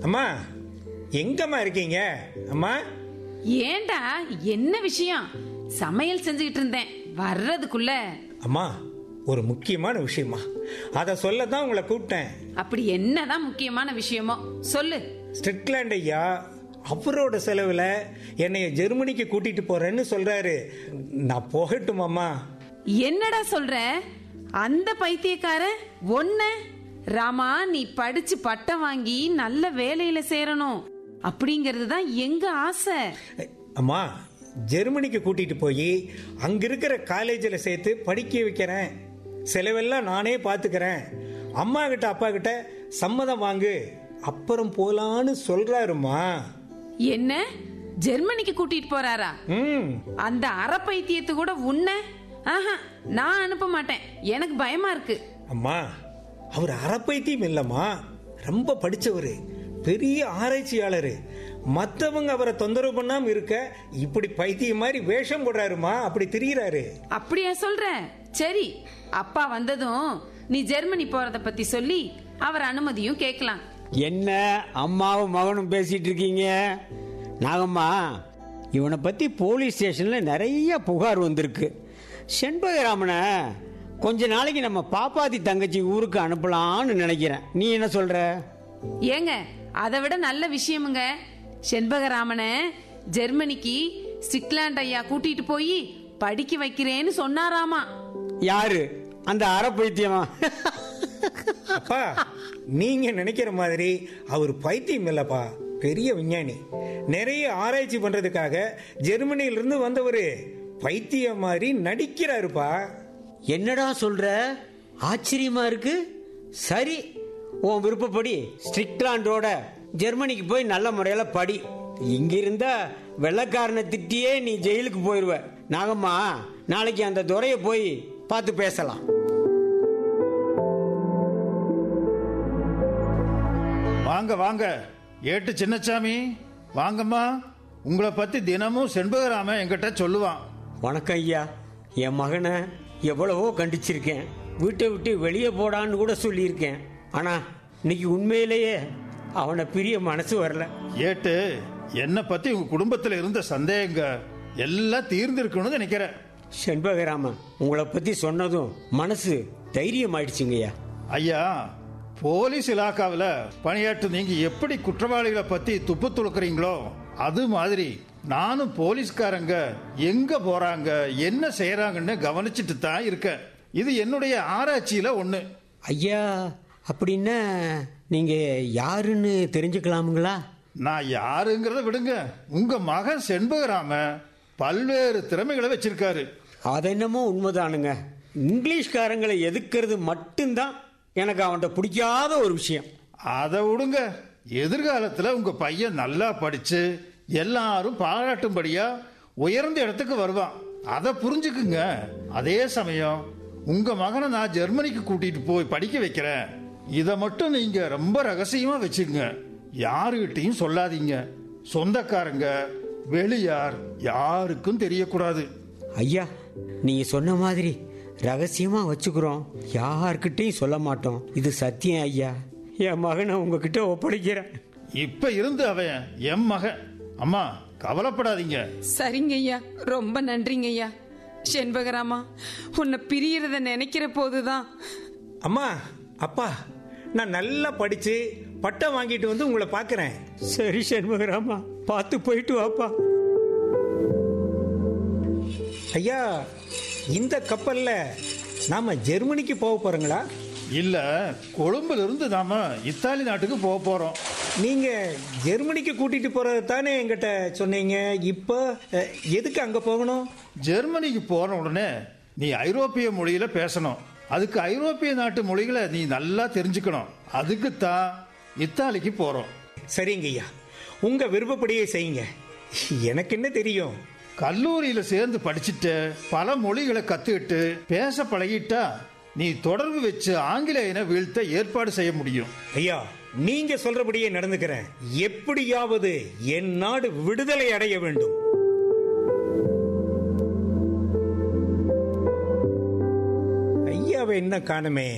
அம்மா எங்கம்மா இருக்கீங்க அம்மா ஏன்டா என்ன விஷயம் சமையல் செஞ்சுக்கிட்டு இருந்தேன் வர்றதுக்குள்ள அம்மா ஒரு முக்கியமான விஷயமா அதை சொல்ல தான் உங்களை கூப்பிட்டேன் அப்படி என்னதான் முக்கியமான விஷயமோ சொல்லு ஸ்டிட்லாண்ட் ஐயா அவரோட செலவுல என்னைய ஜெர்மனிக்கு கூட்டிட்டு போறேன்னு சொல்றாரு நான் போகட்டுமாம்மா என்னடா சொல்ற அந்த பைத்தியக்காரன் ஒன்ன ராமா நீ படிச்சு பட்டம் வாங்கி நல்ல வேலையில சேரணும் அப்படிங்கிறது தான் எங்க ஆசை அம்மா ஜெர்மனிக்கு கூட்டிட்டு போய் அங்க இருக்கிற காலேஜில் சேர்த்து படிக்க வைக்கிறேன் செலவெல்லாம் நானே பார்த்துக்கிறேன் அம்மா கிட்ட அப்பா கிட்ட சம்மதம் வாங்கு அப்புறம் போலான்னு சொல்றாருமா என்ன ஜெர்மனிக்கு கூட்டிட்டு போறாரா ம் அந்த அரை பைத்தியத்தை கூட உன்ன ஆஹா நான் அனுப்ப மாட்டேன் எனக்கு பயமா இருக்கு அம்மா அவர் அறப்பைத்தியம் இல்லம்மா ரொம்ப படிச்சவரு பெரிய ஆராய்ச்சியாளரு மத்தவங்க அவரை தொந்தரவு பண்ணாம இருக்க இப்படி பைத்தியம் மாதிரி வேஷம் போடுறாருமா அப்படி திரியிறாரு அப்படியா சொல்ற சரி அப்பா வந்ததும் நீ ஜெர்மனி போறத பத்தி சொல்லி அவர் அனுமதியும் கேட்கலாம் என்ன அம்மாவும் மகனும் பேசிட்டு இருக்கீங்க நாகம்மா இவனை பத்தி போலீஸ் ஸ்டேஷன்ல நிறைய புகார் வந்திருக்கு செண்பகராமனை கொஞ்ச நாளைக்கு நம்ம பாப்பாத்தி தங்கச்சி ஊருக்கு அனுப்பலாம்னு நினைக்கிறேன் நீ என்ன சொல்ற ஏங்க அதை விட நல்ல விஷயமுங்க செண்பகராமனை ஜெர்மனிக்கு ஸ்டிக்லாண்ட் ஐயா கூட்டிட்டு போய் படிக்க வைக்கிறேன்னு சொன்னாராமா யாரு அந்த அரை பைத்தியமா அப்பா நீங்க நினைக்கிற மாதிரி அவர் பைத்தியம் இல்லப்பா பெரிய விஞ்ஞானி நிறைய ஆராய்ச்சி பண்றதுக்காக ஜெர்மனியிலிருந்து வந்தவரு பைத்தியம் மாதிரி நடிக்கிறாருப்பா என்னடா சொல்ற ஆச்சரியமா இருக்கு சரி உன் விருப்பப்படி ஸ்ட்ரிக்லாண்டோட ஜெர்மனிக்கு போய் நல்ல முறையில படி இங்க இருந்தா வெள்ளக்காரனை திட்டியே நீ ஜெயிலுக்கு போயிருவ நாகம்மா நாளைக்கு அந்த துறையை போய் பார்த்து பேசலாம் வாங்க வாங்க ஏட்டு சின்னசாமி வாங்கம்மா உங்களை பத்தி தினமும் செண்பகராம என்கிட்ட சொல்லுவான் வணக்கம் ஐயா என் மகனை எவ்வளவோ கண்டிச்சிருக்கேன் வீட்டை விட்டு வெளியே போடான்னு கூட சொல்லியிருக்கேன் ஆனா இன்னைக்கு உண்மையிலேயே அவனை பிரிய மனசு வரல ஏட்டு என்னை பத்தி உங்க குடும்பத்துல இருந்த சந்தேகங்க எல்லாம் தீர்ந்திருக்கணும்னு நினைக்கிறேன் செண்பகராமன் உங்களை பத்தி சொன்னதும் மனசு தைரியம் ஆயிடுச்சுங்கய்யா ஐயா போலீஸ் இலாக்காவில் பணியாற்று நீங்க எப்படி குற்றவாளிகளை பத்தி துப்பு துளுக்குறீங்களோ அது மாதிரி நானும் போலீஸ்காரங்க எங்க போறாங்க என்ன செய்யறாங்கன்னு கவனிச்சுட்டு தான் இருக்கேன் இது என்னுடைய ஆராய்ச்சியில ஒண்ணு ஐயா அப்படின்னா நீங்க யாருன்னு தெரிஞ்சுக்கலாமுங்களா நான் யாருங்கிறத விடுங்க உங்க மகன் செண்பகராம பல்வேறு திறமைகளை வச்சிருக்காரு அது என்னமோ உண்மைதானுங்க இங்கிலீஷ்காரங்களை எதுக்கிறது மட்டும்தான் எனக்கு அவன்கிட்ட பிடிக்காத ஒரு விஷயம் அதை விடுங்க எதிர்காலத்துல உங்க பையன் நல்லா படிச்சு எல்லாரும் பாராட்டும்படியா உயர்ந்த இடத்துக்கு வருவான் அதை புரிஞ்சுக்குங்க அதே சமயம் உங்க மகனை நான் ஜெர்மனிக்கு கூட்டிட்டு போய் படிக்க வைக்கிறேன் இதை மட்டும் நீங்க ரொம்ப ரகசியமா வச்சுங்க யாருகிட்டையும் சொல்லாதீங்க சொந்தக்காரங்க வெளியார் யாருக்கும் தெரியக்கூடாது ஐயா நீங்க சொன்ன மாதிரி ரகசியமா வச்சுக்கிறோம் யார்கிட்டயும் சொல்ல மாட்டோம் இது சத்தியம் ஐயா என் மகனை உங்ககிட்ட ஒப்படைக்கிறேன் இப்ப இருந்து அவன் என் மகன் அம்மா கவலைப்படாதீங்க சரிங்க ஐயா ரொம்ப நன்றிங்க ஐயா செண்பகராமா உன்னை பிரியறத நினைக்கிற போதுதான் அம்மா அப்பா நான் நல்லா படிச்சு பட்டம் வாங்கிட்டு வந்து உங்களை பார்க்கறேன் சரி சண்முகராமா பார்த்து போயிட்டு வாப்பா ஐயா இந்த கப்பல்ல நாம ஜெர்மனிக்கு போக போறோங்களா இல்ல கொழும்புல இருந்து நாம இத்தாலி நாட்டுக்கு போக போறோம் நீங்க ஜெர்மனிக்கு கூட்டிட்டு போறது தானே என்கிட்ட சொன்னீங்க இப்போ அஹ், எதுக்கு அங்க போகணும் ஜெர்மனிக்கு போன உடனே நீ ஐரோப்பிய மொழியில பேசணும் அதுக்கு ஐரோப்பிய நாட்டு மொழிகளை நீ நல்லா தெரிஞ்சுக்கணும் அதுக்கு தான் இத்தாலிக்கு போறோம் சரிங்க ஐயா உங்க விருப்பப்படியே செய்யுங்க எனக்கு என்ன தெரியும் கல்லூரியில சேர்ந்து படிச்சுட்டு பல மொழிகளை கத்துக்கிட்டு பேச பழகிட்டா நீ தொடர்பு வச்சு ஆங்கிலேயனை வீழ்த்த ஏற்பாடு செய்ய முடியும் ஐயா நீங்க சொல்றபடியே நடந்துக்கிறேன் எப்படியாவது என் நாடு விடுதலை அடைய வேண்டும் ஐயாவை என்ன காணுமே